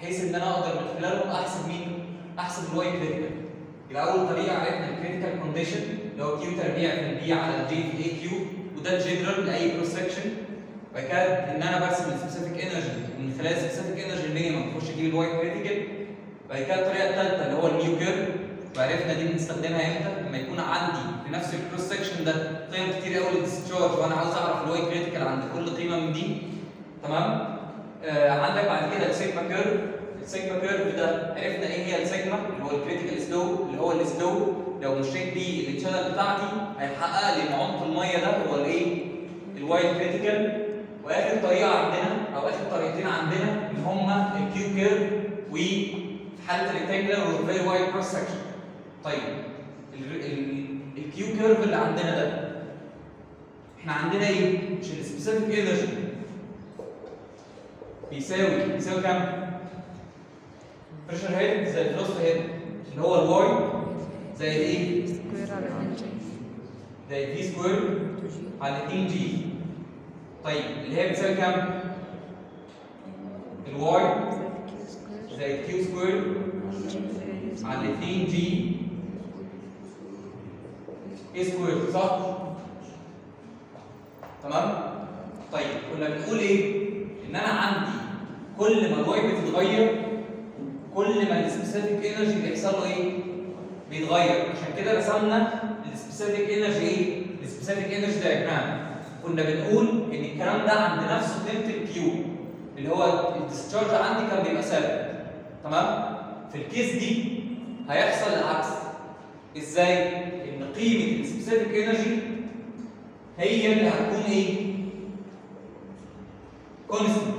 بحيث ان انا اقدر من خلالهم احسب مين؟ احسب الواي كريتيكال يبقى اول طريقه عرفنا الكريتيكال كونديشن اللي هو كيو تربيع في البي على الجي في الاي كيو وده الجنرال لاي كروس سكشن بعد كده ان انا برسم السبيسيفيك انرجي من خلال السبيسيفيك انرجي مينيمم تخش تجيب الواي كريتيكال بعد كده الطريقه الثالثه اللي هو النيو كيرف وعرفنا دي بنستخدمها امتى لما يكون عندي في نفس الكروس سكشن ده قيم كتير قوي للديسشارج وانا عاوز اعرف الواي كريتيكال عند كل قيمه من دي تمام آه عندك بعد كده السيجما كيرف السيجما كيرف ده عرفنا ايه هي السيجما اللي هو الكريتيكال سلو اللي هو السلو لو مشيت بيه التشانل بتاعتي هيحقق لي ان عمق الميه ده هو الايه الواي كريتيكال واخر طريقه عندنا او اخر طريقتين عندنا اللي هما الكيو كيرف وفي حاله الريكتانجلر والفيري وايد كروس سكشن طيب الكيو كيرف اللي عندنا ده احنا عندنا ايه؟ مش السبيسيفيك انرجي بيساوي بيساوي كام؟ بريشر هيد زي الفلوست هيد اللي هو الواي زي الايه؟ سكوير على 2 جي زي في سكوير على 2 جي طيب اللي هي بتساوي كام؟ الواي زائد كيو سكوير زي الكيو سكوير على على جي 2 جي اي سكوير صح؟ تمام؟ طيب كنا بنقول ايه؟ ان انا عندي كل ما الواي بتتغير كل ما السبيسيفيك انرجي بيحصل له ايه؟ بيتغير عشان كده رسمنا السبيسيفيك انرجي ايه؟ السبيسيفيك انرجي دايجرام كنا بنقول ان الكلام ده عند نفس قيمه الكيو اللي هو الديسشارج عندي كان بيبقى ثابت تمام؟ في الكيس دي هيحصل العكس ازاي؟ ان قيمه السبيسيفيك انرجي هي اللي هتكون ايه؟ كونستنت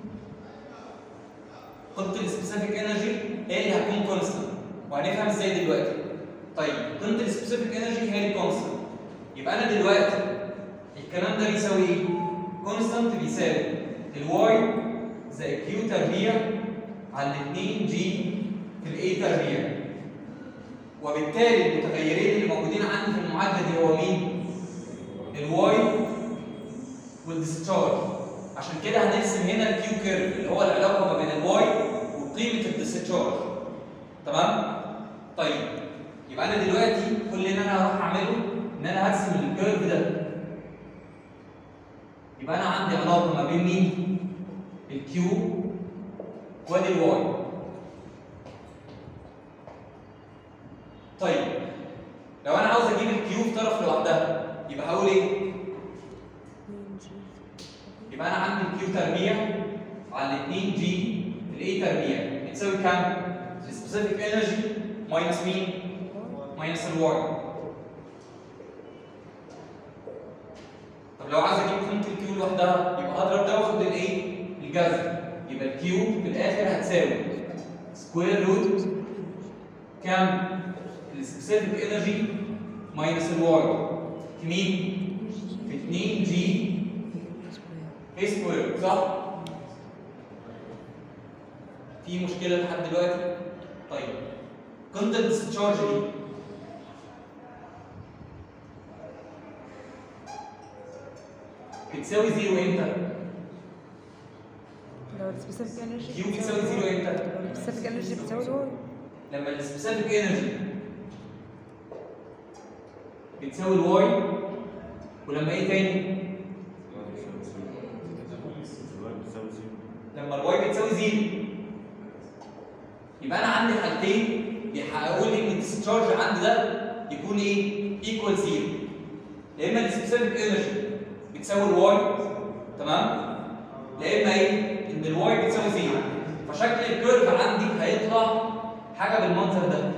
قيمه السبيسيفيك انرجي هي اللي هتكون كونستنت وهنفهم ازاي دلوقتي طيب قيمه السبيسيفيك انرجي هي اللي كونستنت يبقى انا دلوقتي الكلام ده بيساوي ايه؟ كونستنت بيساوي الواي زائد كيو تربيع على 2 جي في الاي تربيع وبالتالي المتغيرين اللي موجودين عندي في المعادله دي هو مين؟ الواي والديسشارج عشان كده هنرسم هنا الكيو كيرف اللي هو العلاقه ما بين الواي وقيمه الديسشارج تمام؟ طيب يبقى انا دلوقتي كل اللي انا هروح اعمله ان انا هرسم الكيرف ده يبقى انا عندي علاقه ما بين مين؟ الكيو وادي الواي طيب لو انا عاوز اجيب الكيو في طرف لوحدها يبقى هقول ايه؟ 2 جي يبقى انا عندي الكيو تربيع على 2 جي الاي تربيع بتساوي كام؟ السبيسيفيك انرجي ماينس مين؟ ماينس الواي طب لو عايز اجيب قيمه الكيو لوحدها يبقى اضرب ده واخد الايه؟ الجذر يبقى الكيو في الاخر هتساوي سكوير روت كام؟ السبيسيفيك انرجي ماينس الواي في مين؟ في 2 جي اي سكوير صح؟ في مشكلة لحد دلوقتي؟ طيب قيمة الديسشارج دي بتساوي زيرو امتى؟ لو السبيسيفيك انرجي كيو بتساوي زيرو امتى؟ لو السبيسيفيك انرجي بتساوي الواي لما السبيسيفيك انرجي بتساوي الواي ولما ايه تاني؟ لما الواي بتساوي زيرو يبقى انا عندي حالتين بيحققوا لي ان الديسشارج عندي ده يكون ايه؟ ايكوال زيرو يا اما السبيسيفيك انرجي بتساوي الواي تمام؟ يا اما ايه؟ ان الواي بتساوي زيرو فشكل الكيرف عندي هيطلع حاجه بالمنظر ده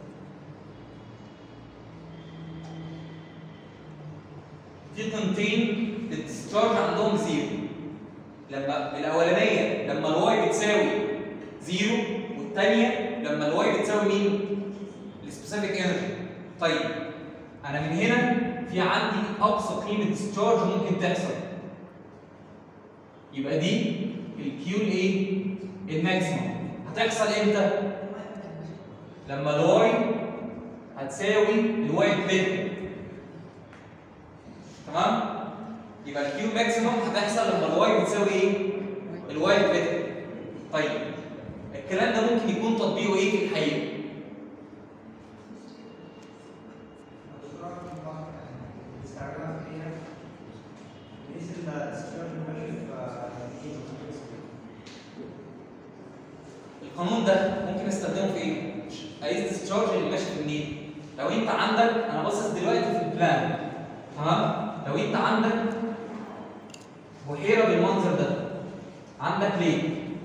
في قيمتين للديسشارج عندهم زيرو لما الاولانيه لما الواي بتساوي زيرو والثانيه لما الواي بتساوي مين؟ السبيسيفيك انرجي طيب انا من هنا في عندي اقصى قيمه ديسشارج ممكن تحصل يبقى دي الكيو الايه؟ الماكسيموم هتحصل امتى؟ لما الواي هتساوي الواي كريتيكال تمام؟ يبقى الكيو ماكسيموم هتحصل لما الواي بتساوي ايه؟ الواي كريتيكال طيب القانون ده ممكن استخدمه في ايه؟ اقيس الديسشارج اللي ماشي في النيل لو انت عندك انا باصص دلوقتي في البلان تمام؟ لو انت عندك بحيره بالمنظر ده عندك ليك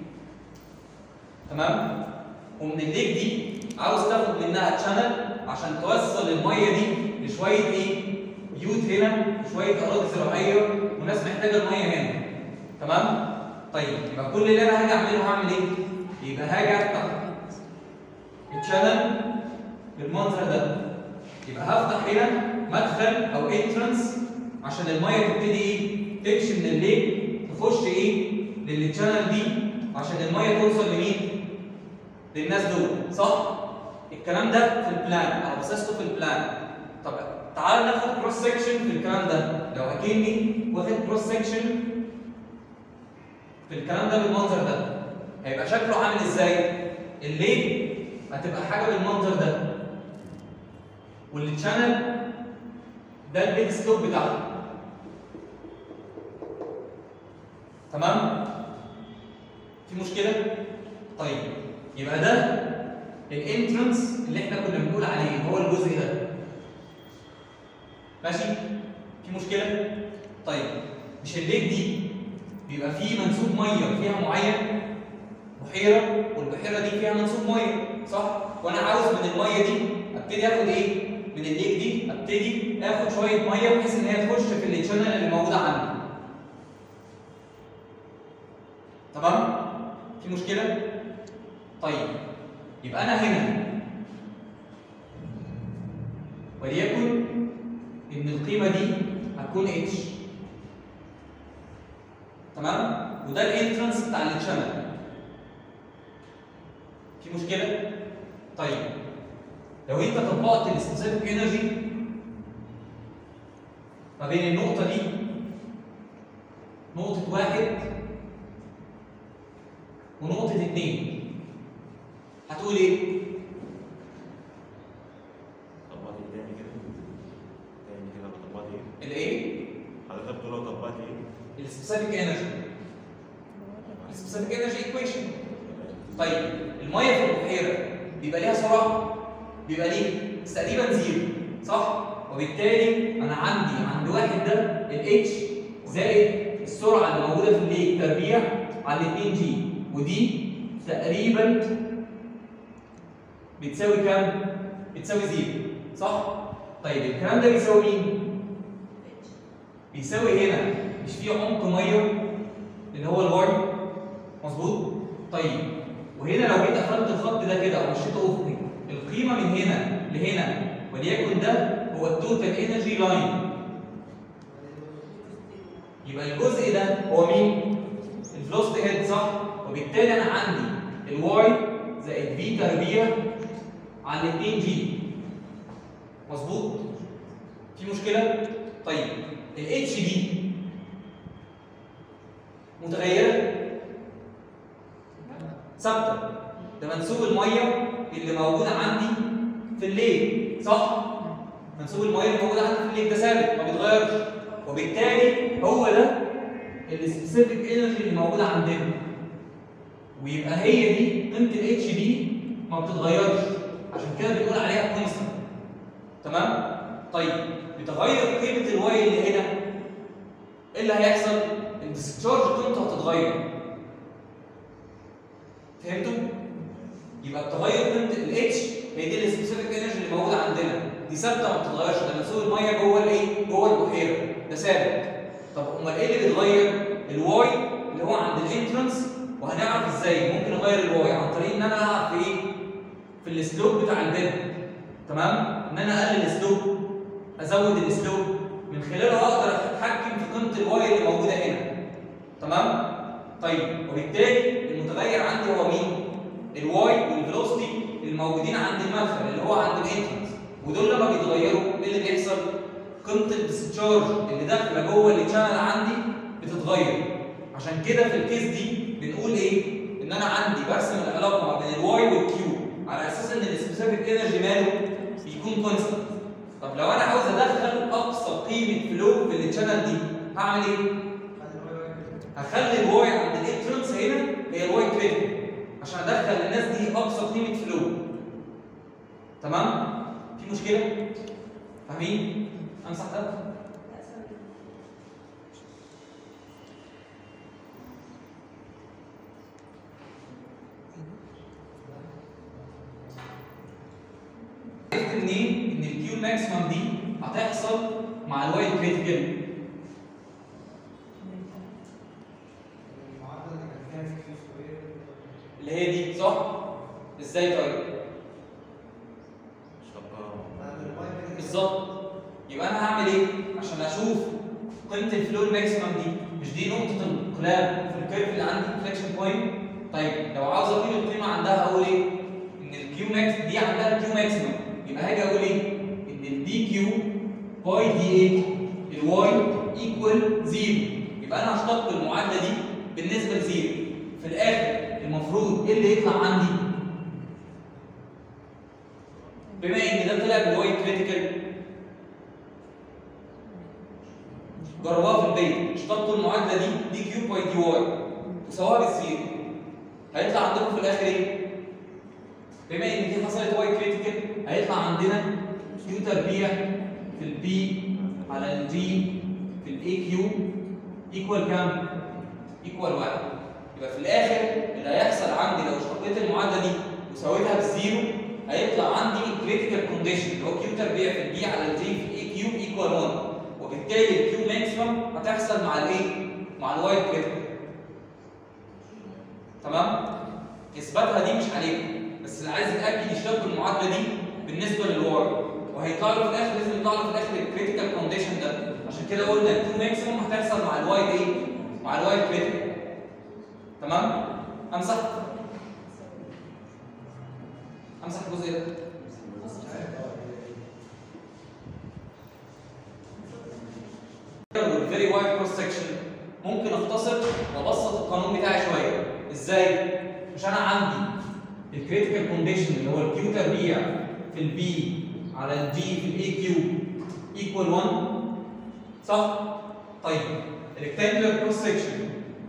تمام؟ ومن الليك دي عاوز تاخد منها تشانل عشان توصل الميه دي لشويه ايه؟ بيوت هنا وشويه اراضي زراعيه وناس محتاجه الميه هنا تمام؟ طيب يبقى كل اللي انا هاجي اعمله هعمل ايه؟ يبقى هاجي افتح الشانل بالمنظر ده يبقى هفتح هنا مدخل او انترنس عشان الميه تبتدي ايه؟ تمشي من الليك تخش ايه؟ للتشانل دي عشان الميه توصل لمين؟ للناس دول صح؟ الكلام ده في البلان انا بصصته في البلان طب تعال ناخد كروس سكشن في الكلام ده لو اكني واخد كروس سكشن في الكلام ده بالمنظر ده هيبقى شكله عامل ازاي؟ الليل هتبقى حاجه بالمنظر ده والتشانل ده البيج سلوب بتاعها تمام؟ في مشكله؟ طيب يبقى ده الانترنس اللي احنا كنا بنقول عليه هو الجزء ده ماشي؟ في مشكله؟ طيب مش الليك دي بيبقى فيه منسوب ميه فيها معين بحيره والبحيره دي فيها منسوب ميه صح؟ وانا عاوز من الميه دي ابتدي اخد ايه؟ من الليك دي ابتدي اخد شويه ميه بحيث ان هي تخش في التشانل اللي موجوده عندي. تمام؟ في مشكله؟ طيب يبقى انا هنا وليكن ان القيمه دي هتكون اتش تمام وده الانترنس بتاع التشانل في مشكله طيب لو انت طبقت السبيسيفيك انرجي ما بين النقطه دي نقطه واحد ونقطه اتنين هتقول ايه؟ طبقات ايه تاني كده تاني كده طبقات ايه الايه؟ حضرتك بتقول له طبقات ايه السبيسيفيك انرجي السبيسيفيك انرجي ايكويشن طيب الميه في البحيره بيبقى ليها سرعه بيبقى ليه تقريبا زيرو صح وبالتالي انا عندي عند واحد ده الاتش زائد السرعه اللي موجوده في الليك تربيع على 2 جي ودي تقريبا بتساوي كام؟ بتساوي زيرو صح؟ طيب الكلام ده بيساوي مين؟ بيساوي هنا مش في عمق ميه اللي هو الواي مظبوط؟ طيب وهنا لو جيت قفلت الخط ده كده او مشيته افقي القيمه من هنا لهنا وليكن ده هو التوتال انرجي لاين يبقى الجزء ده هو مين؟ الفلوست هيد صح؟ وبالتالي انا عندي الواي زائد في تربيع على 2 جي مظبوط؟ في مشكله؟ طيب الاتش دي متغيره ثابته ده منسوب الميه اللي موجود عندي في الليل صح منسوب الميه اللي موجود عندي في الليل ده ثابت ما بيتغيرش وبالتالي هو ده السبيسيفيك انرجي اللي موجوده عندنا ويبقى هي دي قيمه الاتش دي ما بتتغيرش عشان كده بنقول عليها كونستنت تمام طيب بتغير قيمه الواي اللي هنا ايه اللي هيحصل الديسشارج قيمته هتتغير فهمتوا يبقى بتغير قيمه الاتش هي دي السبيسيفيك انرجي اللي موجوده عندنا دي ثابته ما بتتغيرش ده منسوب الميه جوه الايه جوه البحيره ده ثابت طب امال ايه اللي بيتغير الواي اللي هو عند الانترنس وهنعرف ازاي ممكن اغير الواي عن طريق ان انا العب في ايه في السلوب بتاع البيد تمام ان انا اقلل السلوب ازود السلوب من خلاله اقدر اتحكم في قيمه الواي اللي موجوده هنا تمام طيب وبالتالي المتغير عندي هو مين الواي والفيلوسيتي الموجودين عند المدخل اللي هو عند الانترنس ودول لما بيتغيروا ايه اللي بيحصل قيمه الديسشارج اللي داخله جوه الشانل عندي بتتغير عشان كده في الكيس دي بنقول ايه ان انا عندي برسم العلاقه ما بين الواي والكيو على اساس ان السبيسيفيك انرجي ماله بيكون كونستنت طب لو انا عاوز ادخل اقصى قيمه فلو في الشانل دي هعمل ايه هخلي الواي عند الانترنس هنا هي الواي كريتيكال عشان ادخل الناس تمام في مشكله فاهمين امسح ده عرفت منين ان الكيو ماكسيمم دي هتحصل مع الوايد كريتيكال اللي هي دي صح ازاي طيب بالظبط يبقى انا هعمل ايه عشان اشوف قيمه الفلو الماكسيمم دي مش دي نقطه انقلاب في الكيرف اللي عندي انفليكشن بوينت طيب لو عاوز اقول القيمه عندها اقول ايه ان الكيو ماكس دي عندها الكيو ماكسيمم يبقى هاجي اقول ايه ان الدي كيو باي دي ايه الواي ايكوال زيرو يبقى انا هشتق المعادله دي بالنسبه لزيرو في الاخر المفروض ايه اللي يطلع عندي بما ان ده طلع بالواي كريتيكال جربوها في البيت اشتقوا المعادله دي دي كيو باي دي واي وسواها بالزيرو هيطلع عندكم في الاخر ايه؟ بما ان دي حصلت واي كريتيكال هيطلع عندنا كيو تربيع في البي على الجي في الاي كيو ايكوال كام؟ ايكوال واحد يبقى في الاخر اللي هيحصل عندي لو اشتقيت المعادله دي وسويتها بالزيرو هيطلع عندي الكريتيكال كونديشن اللي هو كيو تربيع في البي على الجي في الاي كيو ايكوال 1 وبالتالي الكيو ماكسيمم هتحصل مع الايه؟ مع الواي كريتيكال تمام؟ اثباتها دي مش عليكم بس اللي عايز يتاكد يشتغل بالمعادله دي بالنسبه للواي وهيطلع له في الاخر لازم يطلع له في الاخر الكريتيكال كونديشن ده عشان كده قلنا الكيو ماكسيمم هتحصل مع الواي ايه؟ مع الواي كريتيكال تمام؟ امسح امسح الجزء ده والفيري وايد كروس سكشن ممكن اختصر وابسط القانون بتاعي شويه ازاي مش انا عندي الكريتيكال كونديشن اللي هو الكيو تربيع في البي على الجي في الاي كيو ايكوال 1 صح طيب الريكتانجلر كروس سكشن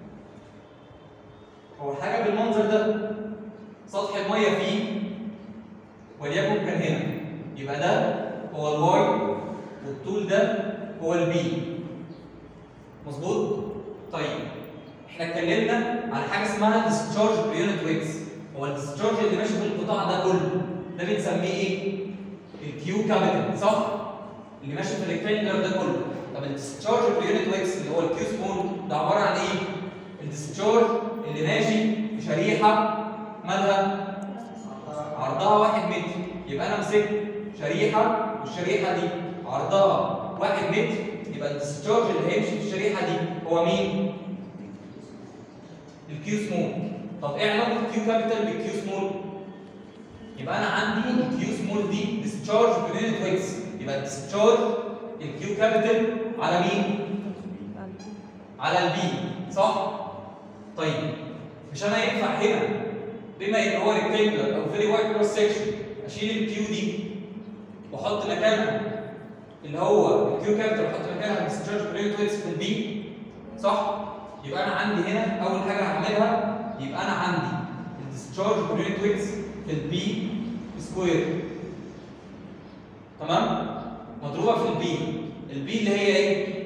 هو حاجه بالمنظر ده سطح الميه فيه وليكن كان هنا يبقى ده هو الواي والطول ده هو البي مظبوط طيب احنا اتكلمنا على حاجه اسمها discharge per unit weights هو الديسشارج اللي ماشي في القطاع ده كله ده بنسميه ايه الكيو كابيتال صح اللي ماشي في الريكتانجلر ده كله طب الديسشارج per unit weights اللي هو الكيو سمول ده عباره عن ايه الديسشارج اللي ماشي في شريحه مالها عرضها 1 متر يبقى انا مسكت شريحه والشريحه دي عرضها 1 متر يبقى الديسشارج اللي هيمشي في الشريحه دي هو مين؟ الكيو سمول طب ايه علاقه الكيو كابيتال بالكيو سمول؟ يبقى انا عندي الكيو سمول دي ديسشارج بيونت ويتس يبقى الديسشارج الكيو كابيتال على مين؟ على البي صح؟ طيب مش انا ينفع هنا بما ان هو ريكتانجلر او فيري وايد كروس سكشن اشيل الكيو دي واحط مكانها اللي هو الكيو كابيتال واحط مكانها الديسشارج بيونت ويتس في البي صح؟ يبقى انا عندي هنا اول حاجه هعملها يبقى انا عندي الديسشارج بيونت ويتس في البي سكوير تمام؟ مضروبه في البي البي اللي هي ايه؟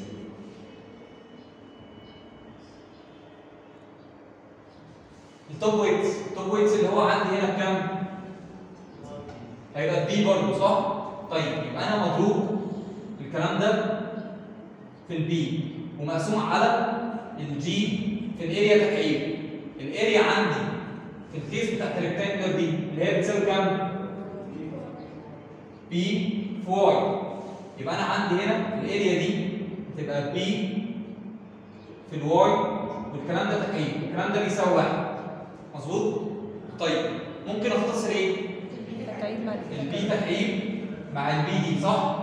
التوب ويتس التوب ويتس اللي هو عندي هنا بكام؟ هيبقى البي برضه صح؟ طيب يبقى انا مضروب الكلام ده في البي ومقسوم على الجي في الاريا تكعيب الاريا عندي في الكيس بتاعت الريكتانجلر دي اللي هي بتساوي كام؟ بي في واي يبقى انا عندي هنا الاريا دي تبقى بي في الواي والكلام ده تكعيب الكلام ده بيساوي واحد مظبوط؟ طيب ممكن اختصر ايه؟ تعيد مع البي تكعيب مع البي دي صح؟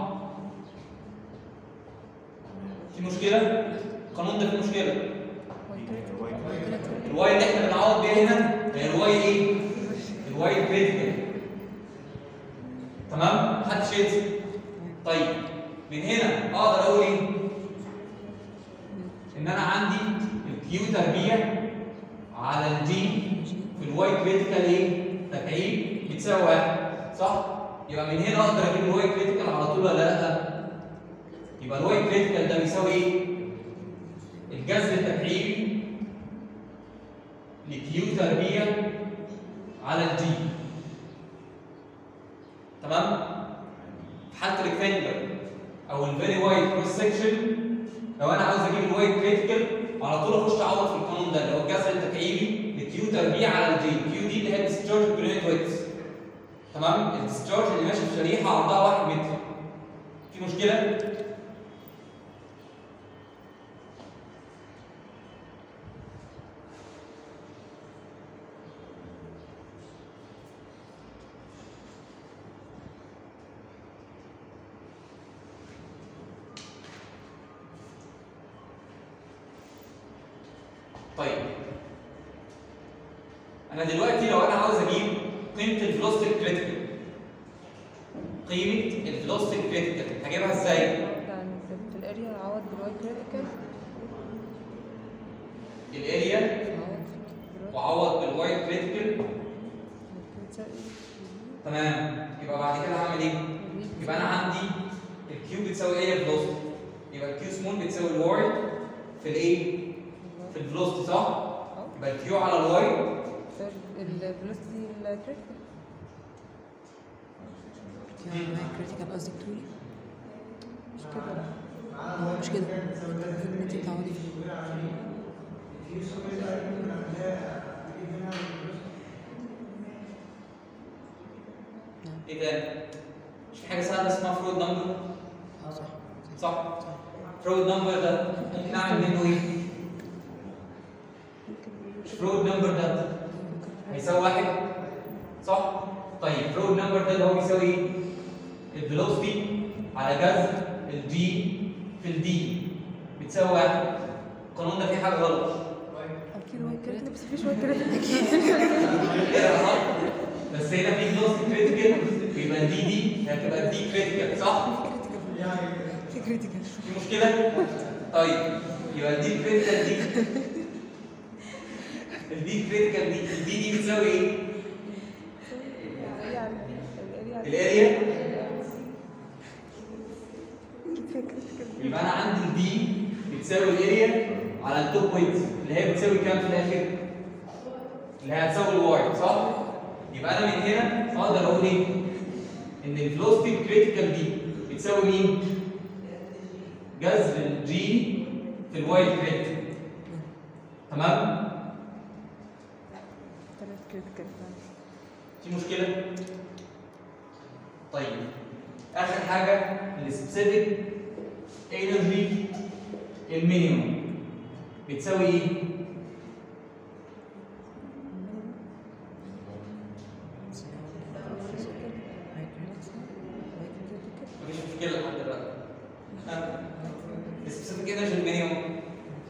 في مشكلة؟ القانون ده فيه مشكلة الواي اللي احنا بنعوض بيها هنا هي الواي ايه؟ الواي كريتيكال تمام؟ محدش ينسى طيب من هنا اقدر اقول ايه؟ ان انا عندي الكيو تربيع على الدي في الواي كريتيكال ايه؟ تكعيب بتساوي واحد صح؟ يبقى من هنا اقدر اجيب الواي كريتيكال على طول ولا لا؟ يبقى الواي كريتيكال ده بيساوي ايه؟ الجذر التفعيلي لكيو تربيع على الجي تمام؟ في حاله الريكتانجلر او الفيري وايد كروس سكشن لو انا عاوز اجيب الواي كريتيكال على طول اخش اعوض في القانون ده اللي هو الجذر التفعيلي لكيو تربيع على الجي كيو دي اللي هي الديسشارج برينت ويتس تمام الديسشارج اللي ماشي في شريحه عرضها 1 متر في مشكله طيب انا دلوقتي لو انا عاوز اجيب قيمه الفلوستيك كريتيكال قيمه الفلوستيك كريتيكال هجيبها ازاي يعني في الاريا عوض بالواي كريتيكال الاريا عوض بالواي وعوض بالواي كريتيكال بتساوي تمام يبقى بعد كده هعمل ايه يبقى انا عندي الكيو بتساوي اريا فلوستي يبقى الكيو سمول بتساوي الواي في الايه في الفلوستي صح اه يبقى الكيو على الواي الفلوسيتي الكريتيكال كريتيكال قصدك تقولي مش كده لا مش كده المفروض ان انت تعوضي فيه نعم ايه تاني مش في حاجه سهله اسمها فرويد نمبر اه صح صح فرويد نمبر ده ممكن اعمل منه ايه فرويد نمبر ده هيساوي واحد صح طيب فرويد نمبر ده اللي هو بيساوي ايه الفيلوسيتي على جذر الجي في الدي بتساوي واحد القانون ده فيه حاجه غلط اكيد واي كريتيكال بس مفيش واي كريتيكال كده صح بس هنا في فيلوسيتي كريتيكال يبقى دي دي هتبقى دي كريتيكال صح في كريتيكال في مشكلة؟ طيب يبقى الدي كريتيكال دي الدي كريتيكال دي الدي دي بتساوي ايه؟ الاريا على الاريا على الاريا فيها كريتيكال يبقى انا عندي الدي بتساوي الاريا على التوب ويت اللي هي بتساوي كام في الاخر؟ اللي هي هتساوي الواي صح؟ يبقى انا من هنا اقدر اقول ايه؟ ان الفلوستي كريتيكال دي بتساوي مين؟ جذر الجي في الواي كريتيكال تمام؟ ثلاث كريتيكال في مشكلة؟ طيب آخر حاجة السبيسيفيك انرجي المينيموم بتساوي ايه؟ مفيش مشكلة لحد دلوقتي. ها؟ السبيسيفيك انرجي المينيموم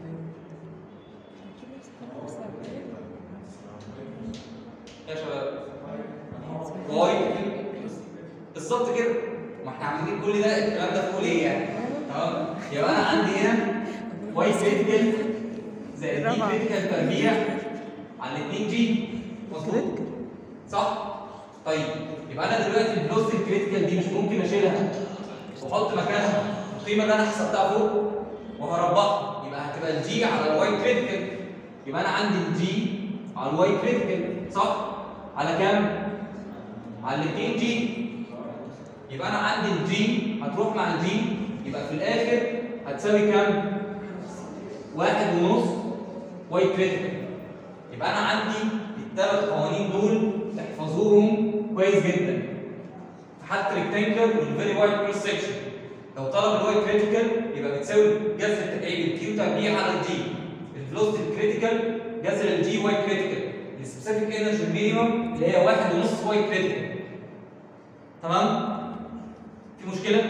يا شباب واي بالظبط كده ما احنا عاملين كل ده الكلام ده في كل ايه يعني تمام يبقى انا عندي هنا واي كريتيكال زائد دي رابعة. كريتيكال تربيع على 2 جي مظبوط صح طيب يبقى انا دلوقتي الفلوس الكريتيكال دي مش ممكن اشيلها واحط مكانها القيمه اللي انا حسبتها فوق وهربطها يبقى هتبقى الجي على الواي كريتيكال يبقى انا عندي الجي على الواي كريتيكال صح على كام على 2 جي يبقى انا عندي الجي هتروح مع الجي يبقى في الاخر هتساوي كام واحد ونص واي كريتيكال يبقى انا عندي الثلاث قوانين دول تحفظوهم كويس جدا في حاله الريكتانجلر والفيري وايد كروس سكشن لو طلب الواي كريتيكال يبقى بتساوي جذر التبعيد الكيو تربيع على الجي الفلوسيتي الكريتيكال جذر الجي واي كريتيكال السبيسيفيك انرجي مينيمم اللي هي واحد ونص واي كريتيكال تمام في مشكله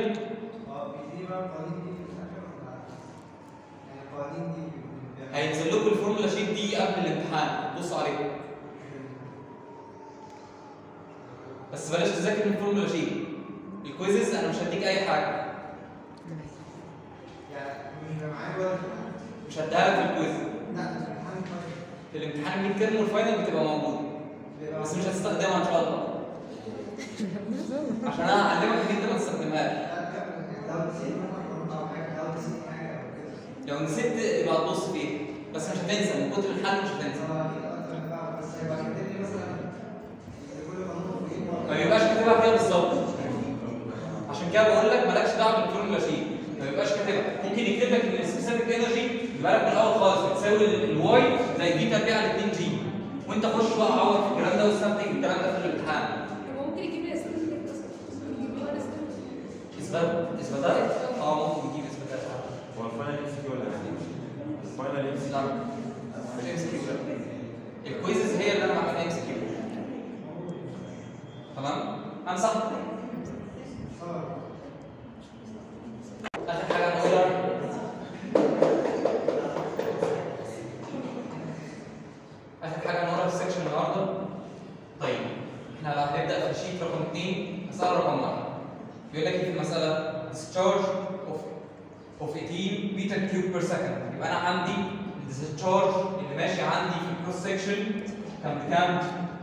هينزل لكم الفورمولا شيت دي قبل الامتحان بصوا عليها بس بلاش تذاكر من الفورمولا شيت الكويزز انا مش هديك اي حاجه مش هديها لك في الكويز في الامتحان الميد ترم والفاينل بتبقى موجوده بس مش هتستخدمها ان شاء الله عشان انا هعلمك ان انت ما تستخدمهاش لو نسيت يبقى هتبص فيه بس مش هتنسى من كتر الحل مش هتنسى ما يبقاش كاتبها كده بالظبط عشان كده بقول لك مالكش دعوه بالفورمولا شيت ما يبقاش كاتبها ممكن يكتب لك ان السبيسيفيك انرجي يبقى لك من الاول خالص بتساوي الواي زي في تربيع على 2 جي وانت خش بقى عوض في الكلام ده واستخدم الكلام ده في الامتحان هو ممكن يجيب لي اسئله كتير اصلا يجيب لي وانا اسئله اثبات اثباتات اه ممكن يجيب اثباتات هو الفاينل ام سي كيو ولا الفاينل ام سي لا مش ام سي كيو الكويزز هي اللي انا بعملها ام سي كيو تمام امسح اخر حاجه هنقولها اخر حاجه هنقولها في السكشن النهارده طيب احنا لو هنبدا في الشيت رقم 2 مساله رقم 1 بيقول لك ايه في المساله discharge of of 18 متر كيوب بير سكند يبقى انا عندي الديسشارج اللي ماشي عندي في الكروس سكشن كان بكام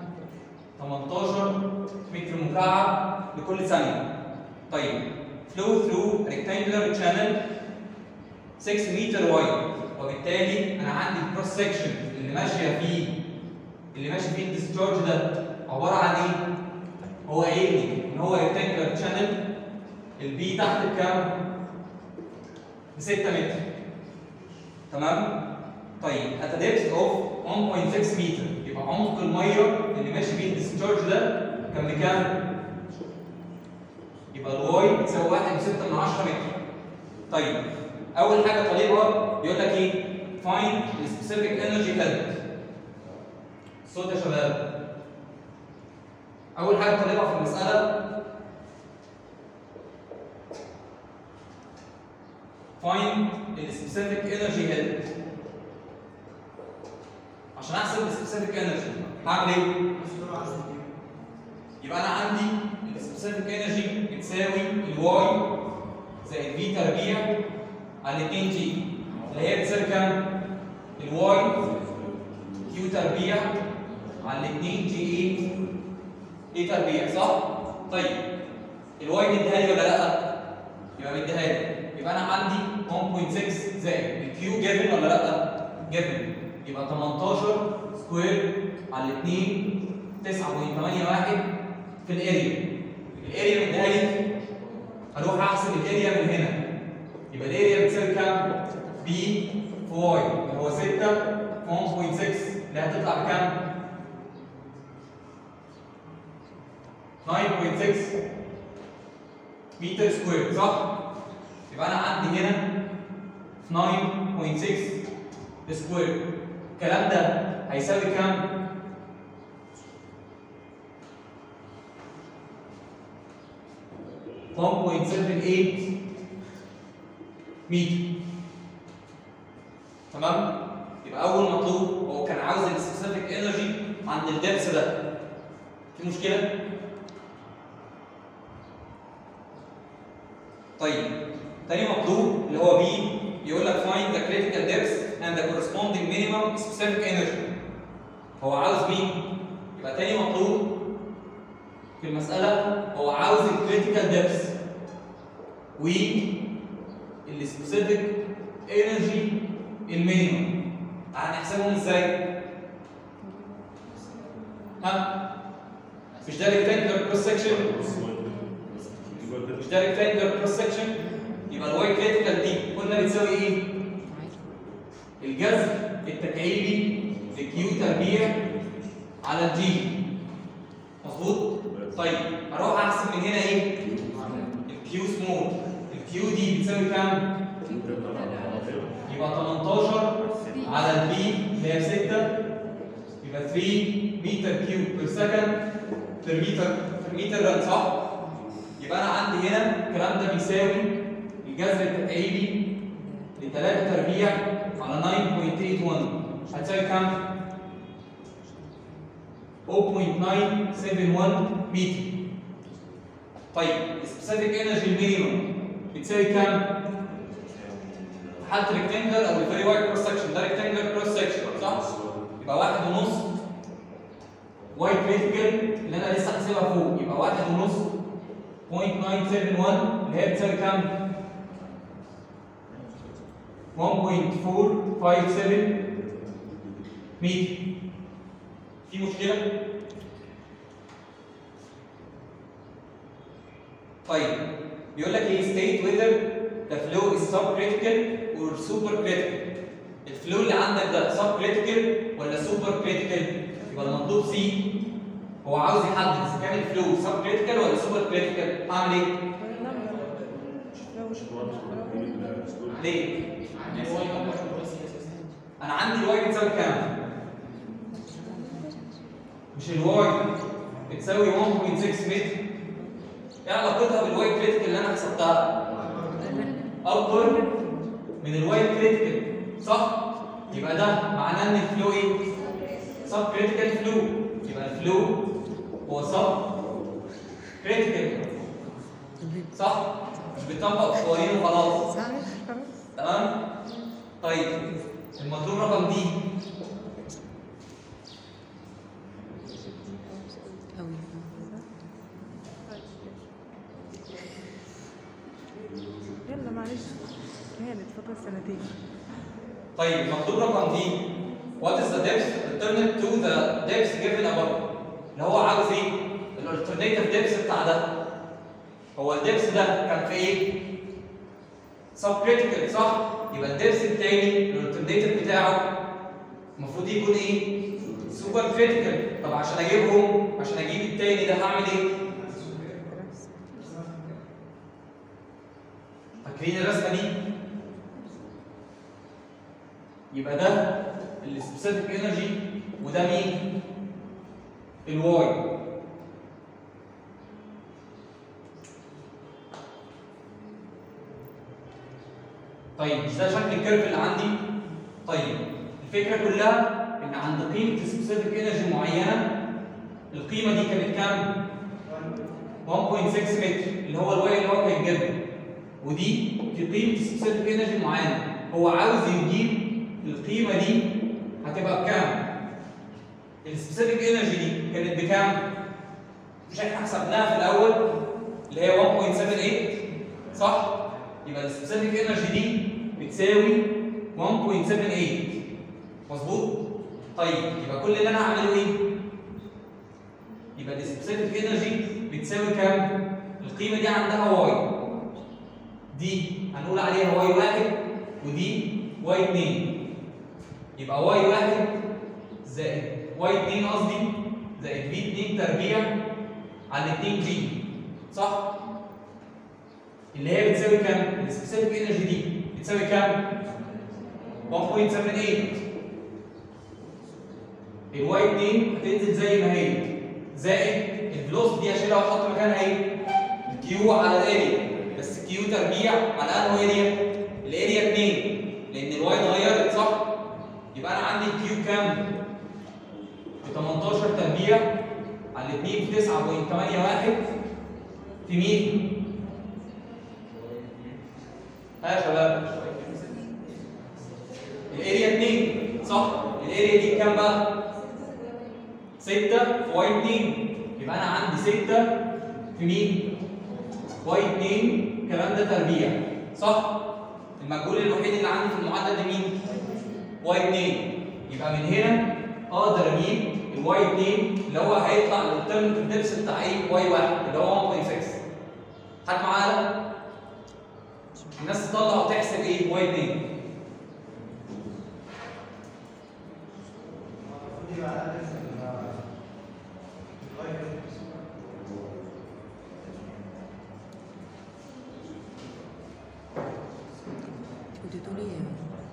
18 متر مكعب لكل ثانيه طيب flow through rectangular channel 6 متر وايد وبالتالي انا عندي الكروس سكشن اللي ماشيه فيه اللي ماشي فيه الديسشارج ده عباره عن ايه؟ هو قايل لي ان هو rectangular channel البي تحت بكام؟ ب 6 متر تمام؟ طيب at a depth of 1.6 متر يبقى عمق الميه اللي ماشي بيه الديسشارج ده كان بكام؟ يبقى الواي بتساوي 1 و6 من 10 متر. طيب اول حاجه طالبها يقول لك ايه؟ find the specific energy held. الصوت يا شباب. اول حاجه طالبها في المساله find the specific energy held. عشان احسب السبيسيفيك انرجي هعمل ايه؟ يبقى انا عندي السبيسيفيك انرجي بتساوي الواي زائد في تربيع على 2 جي اللي هي بتساوي كام؟ الواي كيو تربيع على 2 جي ايه؟ ايه تربيع صح؟ طيب الواي مديها لي ولا لا؟ يبقى مديها لي يبقى انا عندي 1.6 زائد الكيو جيفن ولا لا؟ جيفن يبقى 18 سكوير على 2 9.81 في الاريا الاريا مديها لي هروح احسب الاريا من هنا يبقى الاريا بتساوي كام؟ بي في واي اللي هو 6 في 1.6 اللي هتطلع بكام؟ 9.6 متر سكوير صح؟ يبقى انا عندي هنا 9.6 سكوير الكلام ده هيساوي كام؟ one point seven eight متر تمام؟ يبقى أول مطلوب هو كان عاوز السبيسيفيك انرجي عند الدبس ده في مشكلة؟ طيب تاني مطلوب اللي هو بي يقول لك find the critical depth and the corresponding minimum specific energy هو عاوز مين؟ يبقى تاني مطلوب في المسألة هو عاوز الكريتيكال ديبس و السبيسيفيك انرجي المينيمم تعال نحسبهم ازاي؟ ها؟ مش ده ريكتانجلر كروس سكشن؟ مش ده ريكتانجلر كروس سكشن؟ يبقى الواي كريتيكال دي قلنا بتساوي ايه؟ الجذر التكعيبي لكيو تربيع على الجي مظبوط؟ طيب اروح احسب من هنا ايه؟ الكيو سمول الكيو دي بتساوي كام؟ يبقى 18 على البي اللي هي 6 يبقى 3 متر كيوب بير سكند بير متر بير متر رن صح؟ يبقى انا عندي هنا الكلام ده بيساوي الجذر التكعيبي ل 3 تربيع على 9.81 هتساوي كام؟ 0.971 متر. طيب السبيسيفيك انرجي المينيمم بتساوي كام؟ حالة ريكتانجلر او الفيري وايد كروس سكشن ده ريكتانجلر كروس سكشن صح؟ يبقى واحد ونص واي كريتيكال اللي انا لسه حاسبها فوق يبقى واحد ونص 0.971 اللي هي بتساوي كام؟ 1.457 متر في مشكلة؟ طيب بيقول لك ايه state whether the flow is subcritical or supercritical الفلو اللي عندك ده subcritical ولا supercritical يبقى المطلوب سي هو عاوز يحدد اذا كان الفلو subcritical ولا supercritical هعمل ايه؟ ليه؟ انا عندي الواي بتساوي كام؟ مش الواي بتساوي 1.6 متر ايه علاقتها بالواي كريتيكال اللي انا حسبتها؟ اكبر من الواي كريتيكال صح؟ يبقى ده معناه ان الفلو ايه؟ سب كريتيكال فلو يبقى الفلو هو سب كريتيكال صح؟ مش بيطبق قوانين وخلاص صح خلاص تمام؟ طيب المطلوب رقم دي أوي يلا معلش هانت فاضل سنتين طيب مطلوب رقم دي what is the depth alternate to the depth given above اللي هو عاوز ايه الالترناتيف depth بتاع ده هو الدبس ده كان في ايه سب كريتيكال صح يبقى الدبس التاني الالترناتيف بتاعه المفروض يكون ايه سوبر كريتيكال طب عشان اجيبهم عشان اجيب التاني ده هعمل ايه فاكرين الرسمه دي يبقى ده السبيسيفيك انرجي وده مين الواي طيب مش ده شكل الكيرف اللي عندي طيب الفكره كلها ان عند قيمه سبيسيفيك انرجي معينه القيمه دي كانت كام 1.6 متر اللي هو الواي اللي هو كان جابه ودي في قيمه سبيسيفيك انرجي معينه هو عاوز يجيب القيمه دي هتبقى بكام السبيسيفيك انرجي دي كانت بكام مش احنا حسبناها في الاول اللي هي 1.78 صح يبقى السبيسيفيك انرجي دي بتساوي 1.78 مظبوط طيب يبقى كل اللي انا هعمله ايه يبقى السبيسيفيك انرجي بتساوي كام القيمه دي عندها واي دي هنقول عليها واي واحد ودي واي 2 يبقى واي واحد زائد واي 2 قصدي زائد في 2 تربيع على 2 جي صح؟ اللي هي بتساوي كام؟ السبيسيفيك انرجي دي بتساوي كام؟ 1.78 الواي 2 هتنزل زي ما هي زائد الفلوس دي هشيلها واحط مكانها ايه؟ الكيو على الاريا بس الكيو تربيع على انه اريا؟ الاريا 2 لان الواي اتغيرت صح؟ يبقى انا عندي الكيو كام؟ ب 18 تربيع على 2 في 9.81 في مين؟ ها يا شباب الاريا 2 صح الاريا دي كام بقى 6 في واي 2 يبقى انا عندي 6 في مين واي 2 الكلام ده تربيع صح المجهول الوحيد اللي عندي في المعادله دي مين واي 2 يبقى من هنا اقدر اجيب الواي 2 اللي هو هيطلع الالترناتيف ديبس بتاع ايه واي 1 اللي هو 1.6 حد معايا الناس تطلع وتحسب ايه واي 2 كنت تقولي ايه؟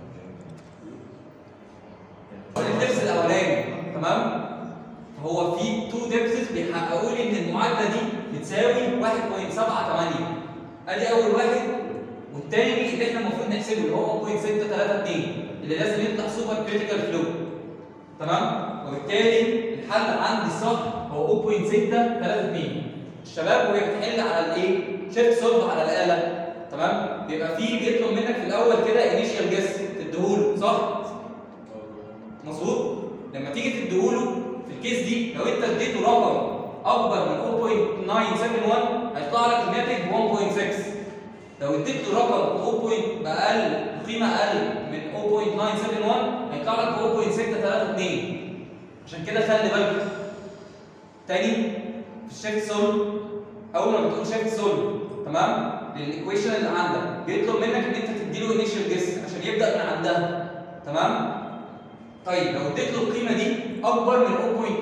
الدبس الاولاني تمام هو في تو دبسز بيحققوا لي ان المعادله دي بتساوي 1.78 ادي اول واحد والتاني اللي احنا المفروض نحسبه اللي هو 1.632 اللي لازم يطلع سوبر كريتيكال فلو تمام وبالتالي الحل عندي الصح هو 0.632 الشباب وهي بتحل على الايه شيفت سولف على الاله تمام بيبقى فيه بيطلب منك في الاول كده انيشال جيس تديهوله صح مظبوط لما تيجي تديهوله في الكيس دي لو انت اديته رقم اكبر من 0.971 هيطلع لك الناتج 1.6 لو اديت له رقم 0. باقل قيمه اقل من 0.971 هيطلع لك 0.632 عشان كده خلي بالك تاني في الشيفت سولف اول ما بتقول شيفت سولف تمام للايكويشن اللي عندك بيطلب منك ان انت تديله انيشال جيس عشان يبدا من عندها تمام طيب لو اديت له القيمه دي اكبر من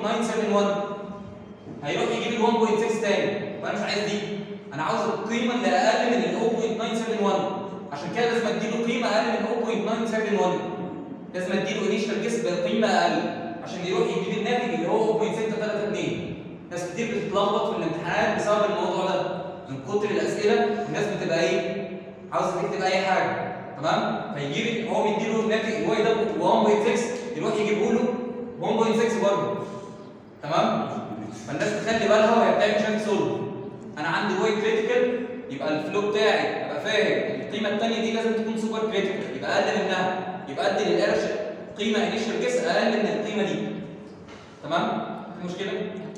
0.971 هيروح يجيب ال 1.6 تاني وانا مش عايز دي انا عاوز القيمه اللي اقل من ال 0.971 عشان كده لازم اديله قيمه اقل من 0.971 لازم اديله انيشال جيس بقيمه اقل عشان يروح يجيب الناتج اللي هو 0.632 ناس كتير بتتلخبط في الامتحانات بسبب الموضوع ده من كتر الاسئله الناس بتبقى ايه عاوزه تكتب اي حاجه تمام فيجيب هو مديله الناتج الواي ده 1.6 يروح يجيبه له 1.6 برضه تمام فالناس تخلي بالها وهي بتعمل شيفت سولف انا عندي واي كريتيكال يبقى الفلو بتاعي ابقى فاهم القيمه الثانيه دي لازم تكون سوبر كريتيكال يبقى اقل منها يبقى ادي للقرش قيمه انيشال جيس اقل من القيمه دي تمام في مشكله